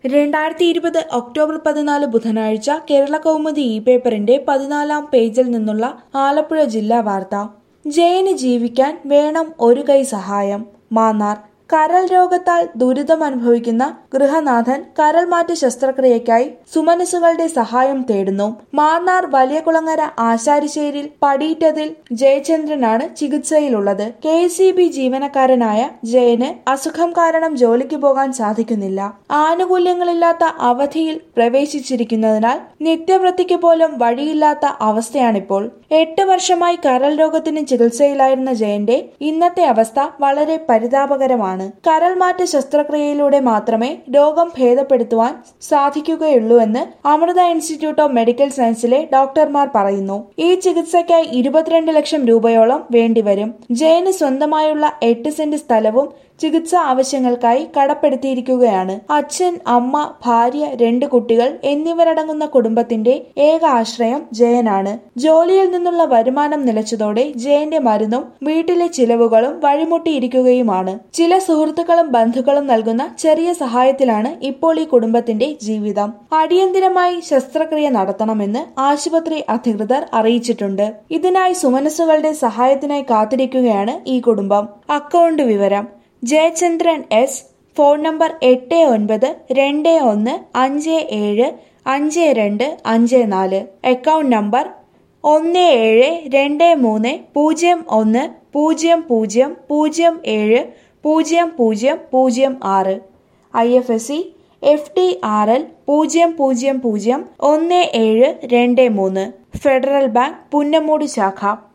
രണ്ടായിരത്തി ഇരുപത് ഒക്ടോബർ പതിനാല് ബുധനാഴ്ച കേരള കൗമുദി ഇ പേപ്പറിന്റെ പതിനാലാം പേജിൽ നിന്നുള്ള ആലപ്പുഴ ജില്ലാ വാർത്ത ജയന് ജീവിക്കാൻ വേണം ഒരു കൈ സഹായം മാന്നാർ കരൾ രോഗത്താൽ ദുരിതമനുഭവിക്കുന്ന ഗൃഹനാഥൻ കരൾ മാറ്റ ശസ്ത്രക്രിയയ്ക്കായി സുമനസുകളുടെ സഹായം തേടുന്നു മാന്നാർ വലിയകുളങ്ങര ആശാരിശ്ശേരിൽ പടീറ്റതിൽ ജയചന്ദ്രനാണ് ചികിത്സയിലുള്ളത് കെ സി ബി ജീവനക്കാരനായ ജയന് അസുഖം കാരണം ജോലിക്ക് പോകാൻ സാധിക്കുന്നില്ല ആനുകൂല്യങ്ങളില്ലാത്ത അവധിയിൽ പ്രവേശിച്ചിരിക്കുന്നതിനാൽ നിത്യവൃത്തിക്ക് പോലും വഴിയില്ലാത്ത അവസ്ഥയാണിപ്പോൾ എട്ട് വർഷമായി കരൾ രോഗത്തിന് ചികിത്സയിലായിരുന്ന ജയന്റെ ഇന്നത്തെ അവസ്ഥ വളരെ പരിതാപകരമാണ് കരൾ മാറ്റ ശസ്ത്രക്രിയയിലൂടെ മാത്രമേ രോഗം ഭേദപ്പെടുത്തുവാൻ സാധിക്കുകയുള്ളൂവെന്ന് അമൃത ഇൻസ്റ്റിറ്റ്യൂട്ട് ഓഫ് മെഡിക്കൽ സയൻസിലെ ഡോക്ടർമാർ പറയുന്നു ഈ ചികിത്സയ്ക്കായി ഇരുപത്തിരണ്ട് ലക്ഷം രൂപയോളം വേണ്ടിവരും ജയന് സ്വന്തമായുള്ള എട്ട് സെന്റ് സ്ഥലവും ചികിത്സാ ആവശ്യങ്ങൾക്കായി കടപ്പെടുത്തിയിരിക്കുകയാണ് അച്ഛൻ അമ്മ ഭാര്യ രണ്ട് കുട്ടികൾ എന്നിവരടങ്ങുന്ന കുടുംബത്തിന്റെ ഏക ആശ്രയം ജയനാണ് ജോലിയിൽ നിന്നുള്ള വരുമാനം നിലച്ചതോടെ ജയന്റെ മരുന്നും വീട്ടിലെ ചിലവുകളും വഴിമുട്ടിയിരിക്കുകയുമാണ് ചില സുഹൃത്തുക്കളും ബന്ധുക്കളും നൽകുന്ന ചെറിയ സഹായത്തിലാണ് ഇപ്പോൾ ഈ കുടുംബത്തിന്റെ ജീവിതം അടിയന്തിരമായി ശസ്ത്രക്രിയ നടത്തണമെന്ന് ആശുപത്രി അധികൃതർ അറിയിച്ചിട്ടുണ്ട് ഇതിനായി സുമനസ്സുകളുടെ സഹായത്തിനായി കാത്തിരിക്കുകയാണ് ഈ കുടുംബം അക്കൗണ്ട് വിവരം ജയചന്ദ്രൻ എസ് ഫോൺ നമ്പർ എട്ട് ഒൻപത് രണ്ട് ഒന്ന് അഞ്ച് ഏഴ് അഞ്ച് രണ്ട് അഞ്ച് നാല് അക്കൗണ്ട് നമ്പർ ഒന്ന് ഏഴ് രണ്ട് മൂന്ന് പൂജ്യം ഒന്ന് പൂജ്യം പൂജ്യം പൂജ്യം ഏഴ് പൂജ്യം പൂജ്യം പൂജ്യം ആറ് I F S C F T R L പൂജ്യം പൂജ്യം പൂജ്യം ഒന്ന് ഏഴ് രണ്ട് മൂന്ന് ഫെഡറൽ ബാങ്ക് പുന്നമൂട് ശാഖ